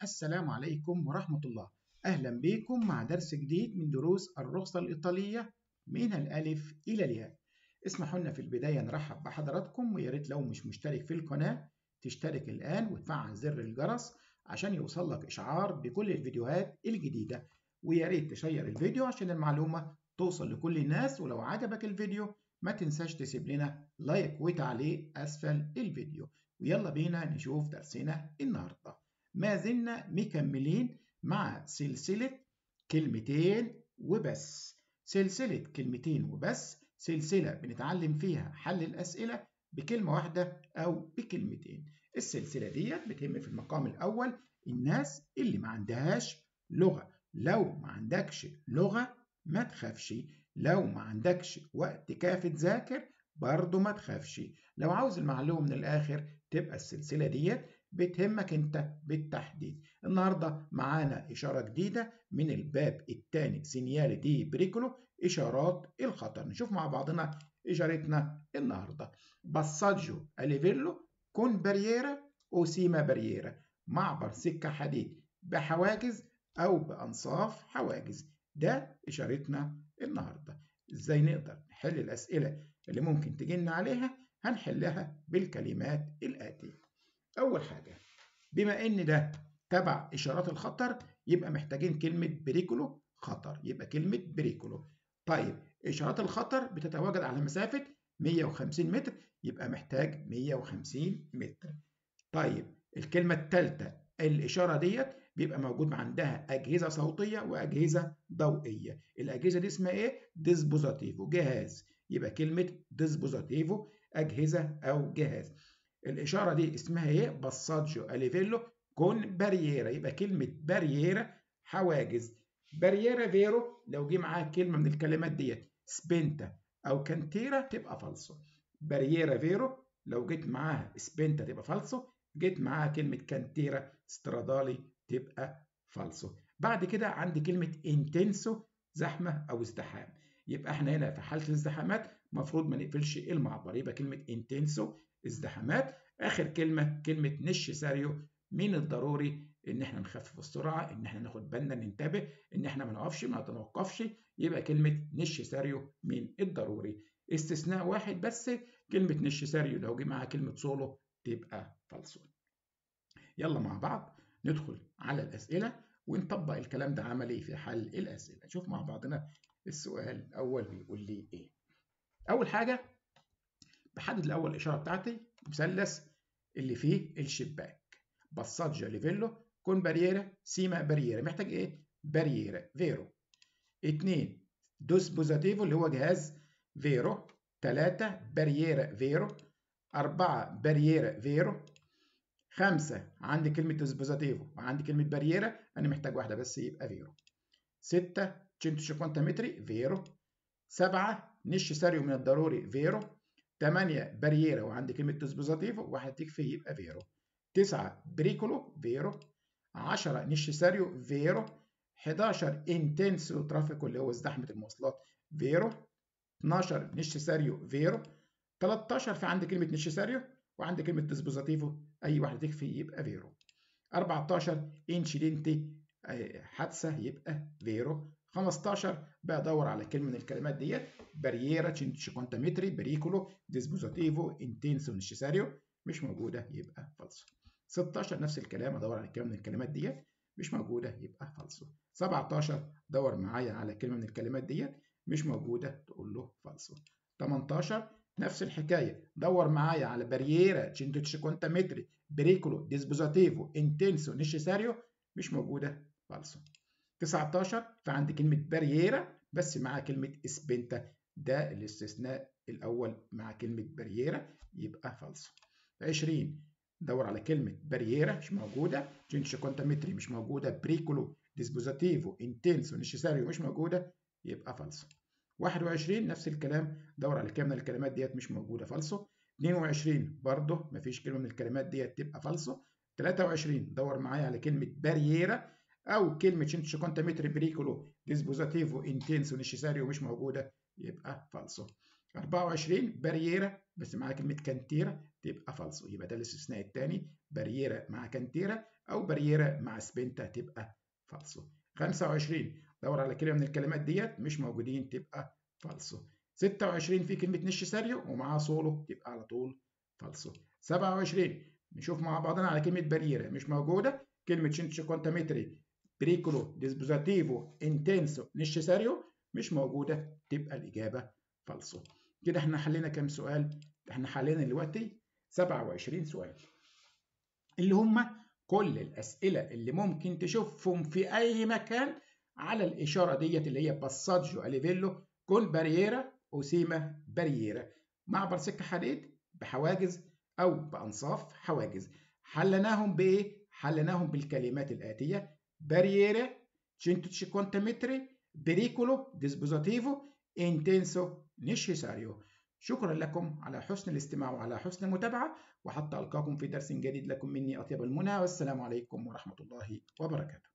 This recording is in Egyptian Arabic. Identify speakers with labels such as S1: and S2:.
S1: السلام عليكم ورحمة الله أهلا بكم مع درس جديد من دروس الرخصة الإيطالية من الألف إلى الياء اسمحوا لنا في البداية نرحب بحضراتكم ويا ريت لو مش مشترك في القناة تشترك الآن وتفعل زر الجرس عشان يوصلك إشعار بكل الفيديوهات الجديدة ويا ريت تشير الفيديو عشان المعلومة توصل لكل الناس ولو عجبك الفيديو ما تنساش تسيب لنا لايك وتعليق أسفل الفيديو ويلا بينا نشوف درسنا النهارده ما زلنا مكملين مع سلسلة كلمتين وبس سلسلة كلمتين وبس سلسلة بنتعلم فيها حل الأسئلة بكلمة واحدة أو بكلمتين السلسلة دي بتهم في المقام الأول الناس اللي ما عندهاش لغة لو ما عندكش لغة ما تخافش لو ما عندكش وقت كافي تذاكر برضه ما تخافش لو عاوز المعلومة من الآخر تبقى السلسلة ديت بتهمك انت بالتحديد النهارده معانا اشاره جديده من الباب الثاني سينيالي دي بريكولو اشارات الخطر نشوف مع بعضنا اشارتنا النهارده باساجو اليفيلو كون بارييرا او سيما بارييرا معبر سكه حديد بحواجز او بانصاف حواجز ده اشارتنا النهارده ازاي نقدر نحل الاسئله اللي ممكن تجينا عليها هنحلها بالكلمات الاتيه أول حاجة بما إن ده تبع إشارات الخطر يبقى محتاجين كلمة بريكولو خطر يبقى كلمة بريكولو طيب إشارات الخطر بتتواجد على مسافة 150 متر يبقى محتاج 150 متر طيب الكلمة الثالثة الإشارة ديت بيبقى موجود عندها أجهزة صوتية وأجهزة ضوئية الأجهزة دي اسمها إيه؟ ديسبوزاتيفو جهاز يبقى كلمة ديسبوزاتيفو أجهزة أو جهاز الإشارة دي اسمها إيه؟ باساجو أليفيلو كون بارييرا يبقى كلمة بارييرا حواجز بارييرا فيرو لو جه معاها كلمة من الكلمات ديت سبنتا أو كانتيرا تبقى فالسو بارييرا فيرو لو جيت معاها سبنتا تبقى فالسو جيت معاها كلمة كانتيرا سترادالي تبقى فالسو بعد كده عندي كلمة انتنسو زحمة أو ازدحام يبقى احنا هنا في حالة الازدحامات المفروض ما نقفلش المعبر يبقى كلمة انتنسو ازدحامات اخر كلمه كلمه نش ساريو من الضروري ان احنا نخفف السرعه ان احنا ناخد بالنا ننتبه ان احنا ما نقفش ما نتوقفش يبقى كلمه نش ساريو من الضروري استثناء واحد بس كلمه نش ساريو لو جه معاها كلمه سولو تبقى فالسو يلا مع بعض ندخل على الاسئله ونطبق الكلام ده عملي في حل الاسئله نشوف مع بعضنا السؤال الاول بيقول لي ايه اول حاجه بحدد الاول الاشاره بتاعتي مثلث اللي فيه الشباك باساجيا ليفيلو كون بارييرا سيما بارييرا محتاج ايه بارييرا فيرو اتنين دوس بوزاتيفو اللي هو جهاز فيرو تلاتة بارييرا فيرو أربعة بارييرا فيرو خمسة عندي كلمة دوس بوزاتيفو وعندي كلمة بارييرا أنا محتاج واحدة بس يبقى فيرو ستة تشنتو شيكونتا متري فيرو سبعة نش ساريو من الضروري فيرو 8 بارييرا وعندي كلمة ديسبوزاتيفو واحد تكفي يبقى فيرو 9 بريكولو فيرو 10 نيشيساريو فيرو 11 انتنسو ترافيكو اللي هو زحمة المواصلات فيرو 12 نيشيساريو فيرو 13 في عندي كلمة نيشيساريو وعندي كلمة ديسبوزاتيفو أي واحدة تكفي يبقى فيرو 14 انشيدنتي حادثة يبقى فيرو 15 بدور على كلمه من الكلمات ديت بارييرا تشيكونتا متري بريكولو ديسبوزاتيفو انتنسو نيشيساريو مش موجوده يبقى فالسو 16 نفس الكلام ادور على كلمه من الكلمات ديت مش موجوده يبقى فالسو 17 دور معايا على كلمه من الكلمات ديت مش موجوده تقول له فالسو 18 نفس الحكايه دور معايا على بارييرا تشيكونتا متري بريكولو ديسبوزاتيفو انتنسو نيشيساريو مش موجوده فالسو 19 فعندي كلمة بارييرا بس معاها كلمة اسبنتا ده الاستثناء الأول مع كلمة بارييرا يبقى فالسو 20 دور على كلمة بارييرا مش موجودة جينش كونتامتري مش موجودة بريكولو ديسبوزاتيفو انتنسو نيشيساريو مش موجودة يبقى فالسو 21 نفس الكلام دور على كلمة من الكلمات ديت مش موجودة فالسو 22 برضه مفيش كلمة من الكلمات ديت تبقى فالسو 23 دور معايا على كلمة بارييرا او كلمه شنتش كونتا متر بريكولو ديسبوزاتيفو انتنسو نيشيساريو مش موجوده يبقى فالسو 24 بارييرا بس معاها كلمه كانتيرا تبقى فالسو يبقى ده الاستثناء الثاني بارييرا مع كانتيرا أو بريرة مع سبنتا تبقى فالسو 25 دور على كلمة من الكلمات ديت مش موجودين تبقى فالسو 26 في كلمة نشساريو ومعاها سولو تبقى على طول فالسو 27 نشوف مع بعضنا على كلمة بريرة مش موجودة كلمة شنتشو كونتامتري بريكولو ديسبوزاتيفو انتنسو نشساريو مش موجودة تبقى الإجابة فالسو كده احنا حلينا كام سؤال؟ احنا حلينا دلوقتي 27 سؤال اللي هم كل الأسئلة اللي ممكن تشوفهم في أي مكان على الإشارة ديت اللي هي باساجيو أليفيلو كون بارييرا أوسيما بارييرا معبر سكة حديد بحواجز أو بأنصاف حواجز حلناهم بإيه؟ حلناهم بالكلمات الآتية بارييرا تشينتوتشي كونتامتري بريكولو ديسبوزاتيفو انتنسو نيشيساريو شكرا لكم على حسن الاستماع وعلى حسن المتابعة وحتى ألقاكم في درس جديد لكم مني أطيب المنى والسلام عليكم ورحمة الله وبركاته